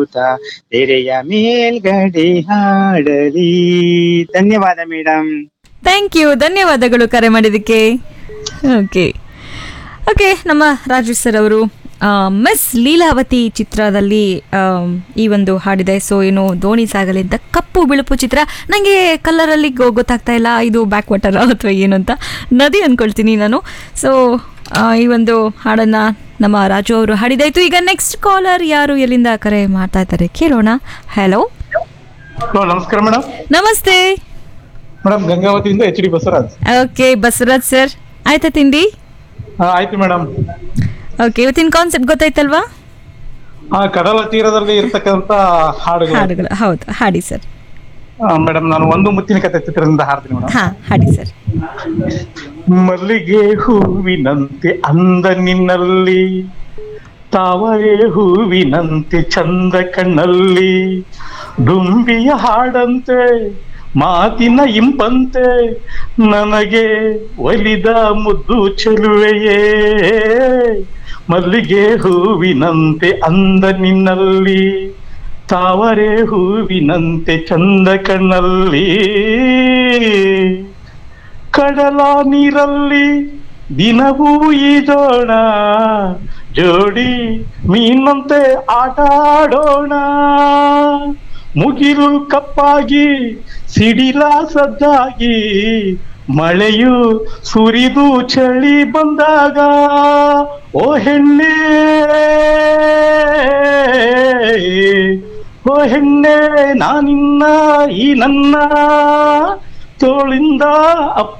ನಗುತ್ತ ತೆರೆಯ ಮೇಲ್ಗಡೆ ಹಾಡಲಿ ಧನ್ಯವಾದ ಮೇಡಮ್ ಥ್ಯಾಂಕ್ ಯು ಧನ್ಯವಾದಗಳು ಕರೆ ಮಾಡಿದ್ದಕ್ಕೆ ಓಕೆ ಓಕೆ ನಮ್ಮ ರಾಜು ಸರ್ ಅವರು ಮಿಸ್ ಲೀಲಾವತಿ ಚಿತ್ರದಲ್ಲಿ ಆಮ್, ಈ ಒಂದು ಹಾಡಿದೆ ಸೊ ಏನು ದೋಣಿ ಸಾಗಲಿ ಅಂತ ಕಪ್ಪು ಬಿಳುಪು ಚಿತ್ರ ನನಗೆ ಕಲರಲ್ಲಿ ಗೊತ್ತಾಗ್ತಾ ಇಲ್ಲ ಇದು ಬ್ಯಾಕ್ ವಾಟರ್ ಅಥವಾ ಏನು ಅಂತ ನದಿ ಅನ್ಕೊಳ್ತೀನಿ ನಾನು ಸೊ ಈ ಒಂದು ಹಾಡನ್ನು ನಮ್ಮ ರಾಜು ಅವರು ಹಾಡಿದಾಯ್ತು ಈಗ ನೆಕ್ಸ್ಟ್ ಕಾಲರ್ ಯಾರು ಎಲ್ಲಿಂದ ಕರೆ ಮಾಡ್ತಾ ಇದ್ದಾರೆ ಕೇಳೋಣ ಹಲೋ ಹಲೋ ನಮಸ್ಕಾರ ಮೇಡಮ್ ನಮಸ್ತೆ ಮೇಡಮ್ ಗಂಗಾವತಿಯಿಂದ H D Basavaraj okay Basavaraj sir ಆಯ್ತಾ ತಿಂಡಿ ಹಾ ಆಯ್ತು ಮೇಡಮ್ ಓಕೆ ಇವತ್ತಿನ ಕಾನ್ಸೆಪ್ಟ್ ಗೊತ್ತಾಯ್ತಲ್ವಾ ಆ ಕಡಲ ತೀರದಲ್ಲಿ ಇರ್ತಕ್ಕಂತ ಹಾಡುಗಳು ಹಾಡುಗಳು ಹೌದು ಹಾಡಿ ಸರ್ ಮೇಡಮ್ ನಾನು ಒಂದು ಮುತ್ತಿನ ಕತೆ ಚಿತ್ರದಿಂದ ಹಾಡ್ತೀನಿ ಮೇಡಮ್ ಹಾ ಹಾಡಿ ಸರ್ ಮಲ್ಲಿಗೆ ಹೂವಿನಂತೆ ಅಂದ ನಿನ್ನಲ್ಲಿ ತಾವರೆ ಹೂವಿನಂತೆ ಚಂದ ಕಣ್ಣಲ್ಲಿ ದುಂಬಿಯ ಹಾಡಂತೆ ಮಾತಿನ ಇಂಪಂತೆ ನನಗೆ ಒಲಿದ ಮುದ್ದು ಚೆಲುವೆಯೇ ಮಲ್ಲಿಗೆ ಹೂವಿನಂತೆ ಅಂದ ನಿನ್ನಲ್ಲಿ ತಾವರೆ ಹೂವಿನಂತೆ ಚಂದ ಕಣ್ಣಲ್ಲಿ ಕಡಲ ನೀರಲ್ಲಿ ದಿನವೂ ಈಜೋಣ ಜೋಡಿ ಮೀನಂತೆ ಆಟ ಆಡೋಣ ಮುಗಿಲು ಕಪ್ಪಾಗಿ ಸಿಡಿಲ ಸದ್ದಾಗಿ ಮಳೆಯು ಸುರಿದು ಚಳಿ ಬಂದಾಗ ಓ ಹೆಣ್ಣೆ ಓ ಹೆಣ್ಣೆ ನಾನಿನ್ನ ಈ ನನ್ನ ತೋಳಿಂದ ಅಪ್ಪ